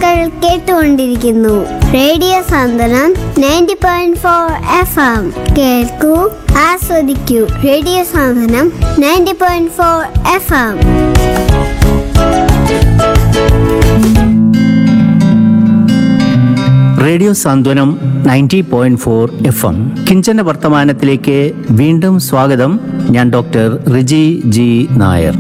ശ്രോതാക്കൾ കേട്ടുകൊണ്ടിരിക്കുന്നു radio Santhwanam ninety point four F M കേൾക്കൂ ആസ്വദിക്കൂ radio Santhwanam ninety point four F M radio Santhwanam ninety point four F M കിഞ്ചന വർത്തമാനത്തിലേക്ക് വീണ്ടും സ്വാഗതം ഞാൻ ഡോക്ടർ റിജി ജി നായർ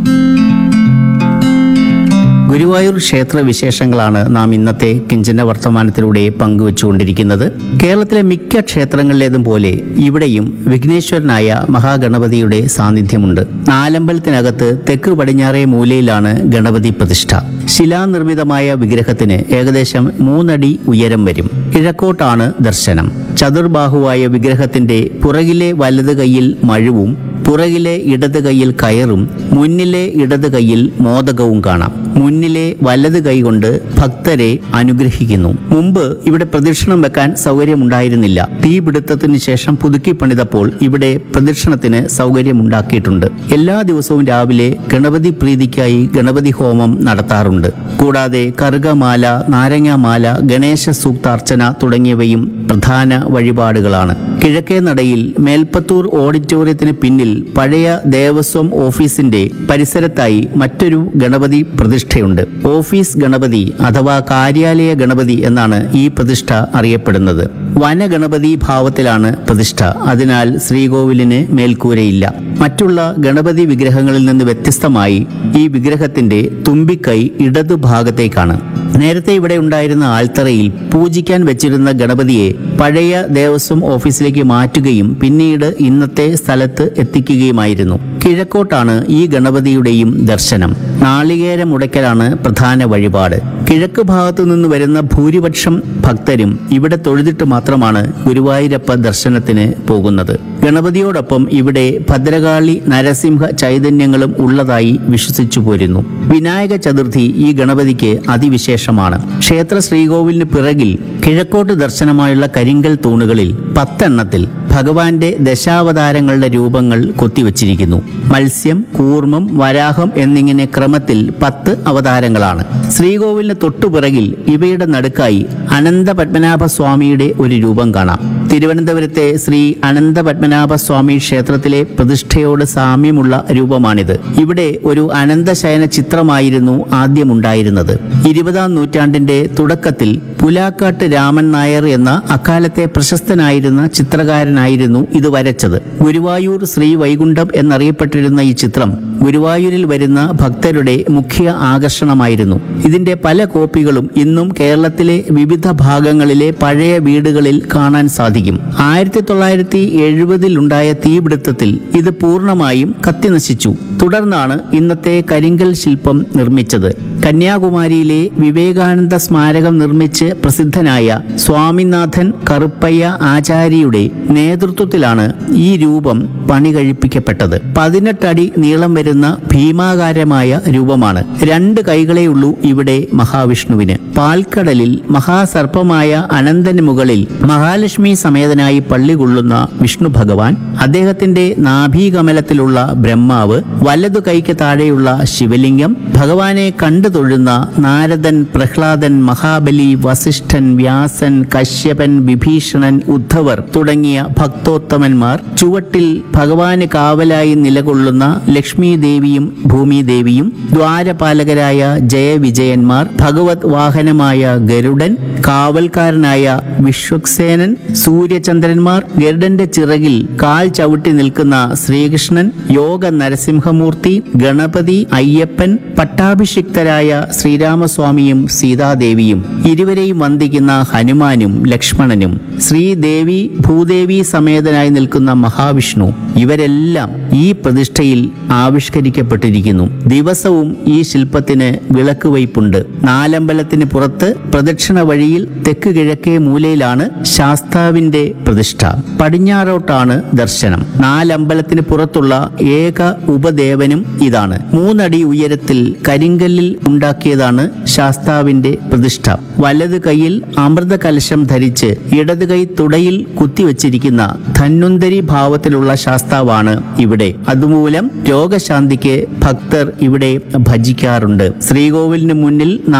ഗുരുവായൂർ ക്ഷേത്ര വിശേഷങ്ങളാണ് നാം ഇന്നത്തെ കിഞ്ചന വർത്തമാനത്തിലൂടെ പങ്കുവച്ചുകൊണ്ടിരിക്കുന്നത് കേരളത്തിലെ മിക്ക ക്ഷേത്രങ്ങളിലേതും പോലെ ഇവിടെയും വിഘ്നേശ്വരനായ മഹാഗണപതിയുടെ സാന്നിധ്യമുണ്ട് നാലമ്പലത്തിനകത്ത് തെക്ക് പടിഞ്ഞാറേ മൂലയിലാണ് ഗണപതി പ്രതിഷ്ഠ ശിലാനിർമ്മിതമായ വിഗ്രഹത്തിന് ഏകദേശം മൂന്നടി ഉയരം വരും കിഴക്കോട്ടാണ് ദർശനം ചതുർബാഹുവായ വിഗ്രഹത്തിന്റെ പുറകിലെ വലത് കൈയിൽ മഴുവും പുറകിലെ ഇടത് കൈയിൽ കയറും മുന്നിലെ ഇടത് കൈയിൽ മോദകവും കാണാം മുന്നിലെ വലത് കൈ കൊണ്ട് ഭക്തരെ അനുഗ്രഹിക്കുന്നു മുമ്പ് ഇവിടെ പ്രദക്ഷിണം വെക്കാൻ സൗകര്യമുണ്ടായിരുന്നില്ല തീപിടുത്തത്തിന് ശേഷം പുതുക്കി പണിതപ്പോൾ ഇവിടെ പ്രദക്ഷിണത്തിന് സൗകര്യമുണ്ടാക്കിയിട്ടുണ്ട് എല്ലാ ദിവസവും രാവിലെ ഗണപതി പ്രീതിക്കായി ഗണപതി ഹോമം നടത്താറുണ്ട് കൂടാതെ കറുകമാല നാരങ്ങാമാല ഗണേശ സൂക്താർച്ചന തുടങ്ങിയവയും പ്രധാന വഴിപാടുകളാണ് കിഴക്കേ നടയിൽ മേൽപ്പത്തൂർ ഓഡിറ്റോറിയത്തിന് പിന്നിൽ പഴയ ദേവസ്വം ഓഫീസിന്റെ പരിസരത്തായി മറ്റൊരു ഗണപതി പ്രതിഷ്ഠയുണ്ട് ഓഫീസ് ഗണപതി അഥവാ കാര്യാലയ ഗണപതി എന്നാണ് ഈ പ്രതിഷ്ഠ അറിയപ്പെടുന്നത് വനഗണപതി ഭാവത്തിലാണ് പ്രതിഷ്ഠ അതിനാൽ ശ്രീകോവിലിന് മേൽക്കൂരയില്ല മറ്റുള്ള ഗണപതി വിഗ്രഹങ്ങളിൽ നിന്ന് വ്യത്യസ്തമായി ഈ വിഗ്രഹത്തിന്റെ തുമ്പിക്കൈ ഇടതുഭാഗത്തേക്കാണ് നേരത്തെ ഇവിടെ ഉണ്ടായിരുന്ന ആൽത്തറയിൽ പൂജിക്കാൻ വെച്ചിരുന്ന ഗണപതിയെ പഴയ ദേവസ്വം ഓഫീസിലേക്ക് മാറ്റുകയും പിന്നീട് ഇന്നത്തെ സ്ഥലത്ത് എത്തിക്കുകയുമായിരുന്നു കിഴക്കോട്ടാണ് ഈ ഗണപതിയുടെയും ദർശനം നാളികേര മുടക്കലാണ് പ്രധാന വഴിപാട് കിഴക്ക് ഭാഗത്തു നിന്ന് വരുന്ന ഭൂരിപക്ഷം ഭക്തരും ഇവിടെ തൊഴുതിട്ട് മാത്രമാണ് ഗുരുവായൂരപ്പ ദർശനത്തിന് പോകുന്നത് ഗണപതിയോടൊപ്പം ഇവിടെ ഭദ്രകാളി നരസിംഹ ചൈതന്യങ്ങളും ഉള്ളതായി വിശ്വസിച്ചു പോരുന്നു വിനായക ചതുർത്ഥി ഈ ഗണപതിക്ക് അതിവിശേഷമാണ് ക്ഷേത്ര ശ്രീകോവിലിന് പിറകിൽ കിഴക്കോട്ട് ദർശനമായുള്ള കരിങ്കൽ തൂണുകളിൽ പത്തെണ്ണത്തിൽ ഭഗവാന്റെ ദശാവതാരങ്ങളുടെ രൂപങ്ങൾ കൊത്തിവച്ചിരിക്കുന്നു മത്സ്യം കൂർമ്മം വരാഹം എന്നിങ്ങനെ ക്രമത്തിൽ പത്ത് അവതാരങ്ങളാണ് ശ്രീകോവിലിന് തൊട്ടുപിറകിൽ ഇവയുടെ നടുക്കായി അനന്ത പത്മനാഭ സ്വാമിയുടെ ഒരു രൂപം കാണാം തിരുവനന്തപുരത്തെ ശ്രീ അനന്ത പത്മനാഭ സ്വാമി ക്ഷേത്രത്തിലെ പ്രതിഷ്ഠയോട് സാമ്യമുള്ള രൂപമാണിത് ഇവിടെ ഒരു അനന്തശയന ചിത്രമായിരുന്നു ആദ്യമുണ്ടായിരുന്നത് ഇരുപതാം നൂറ്റാണ്ടിന്റെ തുടക്കത്തിൽ പുലാക്കാട്ട് രാമൻ നായർ എന്ന അക്കാലത്തെ പ്രശസ്തനായിരുന്ന ചിത്രകാരനായിരുന്നു ഇത് വരച്ചത് ഗുരുവായൂർ ശ്രീ വൈകുണ്ഠം എന്നറിയപ്പെട്ടിരുന്ന ഈ ചിത്രം ഗുരുവായൂരിൽ വരുന്ന ഭക്തരുടെ മുഖ്യ ആകർഷണമായിരുന്നു ഇതിന്റെ പല കോപ്പികളും ഇന്നും കേരളത്തിലെ വിവിധ ഭാഗങ്ങളിലെ പഴയ വീടുകളിൽ കാണാൻ സാധിക്കും ആയിരത്തി തൊള്ളായിരത്തി എഴുപതിൽ ഉണ്ടായ തീപിടുത്തത്തിൽ ഇത് പൂർണ്ണമായും കത്തിനശിച്ചു തുടർന്നാണ് ഇന്നത്തെ കരിങ്കൽ ശില്പം നിർമ്മിച്ചത് കന്യാകുമാരിയിലെ വിവേകാനന്ദ സ്മാരകം നിർമ്മിച്ച് പ്രസിദ്ധനായ സ്വാമിനാഥൻ കറുപ്പയ്യ ആചാര്യയുടെ നേതൃത്വത്തിലാണ് ഈ രൂപം പണി കഴിപ്പിക്കപ്പെട്ടത് പതിനെട്ടടി നീളം വരുന്ന ഭീമാകാരമായ രൂപമാണ് രണ്ട് കൈകളേ ഉള്ളൂ ഇവിടെ മഹാവിഷ്ണുവിന് പാൽക്കടലിൽ മഹാസർപ്പമായ അനന്തന് മുകളിൽ മഹാലക്ഷ്മി സമേതനായി പള്ളി കൊള്ളുന്ന വിഷ്ണു ഭഗവാൻ അദ്ദേഹത്തിന്റെ നാഭീകമലത്തിലുള്ള ബ്രഹ്മാവ് വലതു കൈക്ക് താഴെയുള്ള ശിവലിംഗം ഭഗവാനെ കണ്ടു തൊഴുന്ന നാരദൻ പ്രഹ്ലാദൻ മഹാബലി വസിഷ്ഠൻ വ്യാസൻ കശ്യപൻ വിഭീഷണൻ ഉദ്ധവർ തുടങ്ങിയ ഭക്തോത്തമന്മാർ ചുവട്ടിൽ ഭഗവാന് കാവലായി നിലകൊള്ളുന്ന ലക്ഷ്മി ദേവിയും ഭൂമി ദേവിയും ദ്വാരപാലകരായ ജയവിജയന്മാർ ഭഗവത് വാഹനമായ ഗരുഡൻ കാവൽക്കാരനായ വിശ്വക്സേനൻ സൂര്യചന്ദ്രന്മാർ ഗരുഡന്റെ ചിറകിൽ കാൽ ചവിട്ടി നിൽക്കുന്ന ശ്രീകൃഷ്ണൻ യോഗ നരസിംഹമൂർത്തി ഗണപതി അയ്യപ്പൻ പട്ടാഭിഷിക്തരായ ശ്രീരാമസ്വാമിയും സീതാദേവിയും ഇരുവരെയും വന്ദിക്കുന്ന ഹനുമാനും ലക്ഷ്മണനും ശ്രീദേവി ഭൂദേവി സമേതനായി നിൽക്കുന്ന മഹാവിഷ്ണു ഇവരെല്ലാം ഈ പ്രതിഷ്ഠയിൽ ആവിഷ്കരിക്കപ്പെട്ടിരിക്കുന്നു ദിവസവും ഈ ശില്പത്തിന് വിളക്ക് വയ്പുണ്ട് നാലമ്പലത്തിന് പുറത്ത് പ്രദക്ഷിണ വഴിയിൽ തെക്ക് കിഴക്കേ മൂലയിലാണ് ശാസ്താവിന്റെ പ്രതിഷ്ഠ പടിഞ്ഞാറോട്ടാണ് ദർശനം നാലമ്പലത്തിന് പുറത്തുള്ള ഏക ഉപദേവനും ഇതാണ് മൂന്നടി ഉയരത്തിൽ കരിങ്കല്ലിൽ ഉണ്ടാക്കിയതാണ് ശാസ്താവിന്റെ പ്രതിഷ്ഠ വലത് കൈയിൽ അമൃത കലശം ധരിച്ച് ഇടത് കൈ തുടയിൽ കുത്തിവച്ചിരിക്കുന്ന ധന്വന്തരി ഭാവത്തിലുള്ള ശാസ്താവാണ് ഇവിടെ അതുമൂലം രോഗശാന്തിക്ക് ഭക്തർ ഇവിടെ ഭജിക്കാറുണ്ട് ശ്രീകോവിലിന് മുന്നിൽ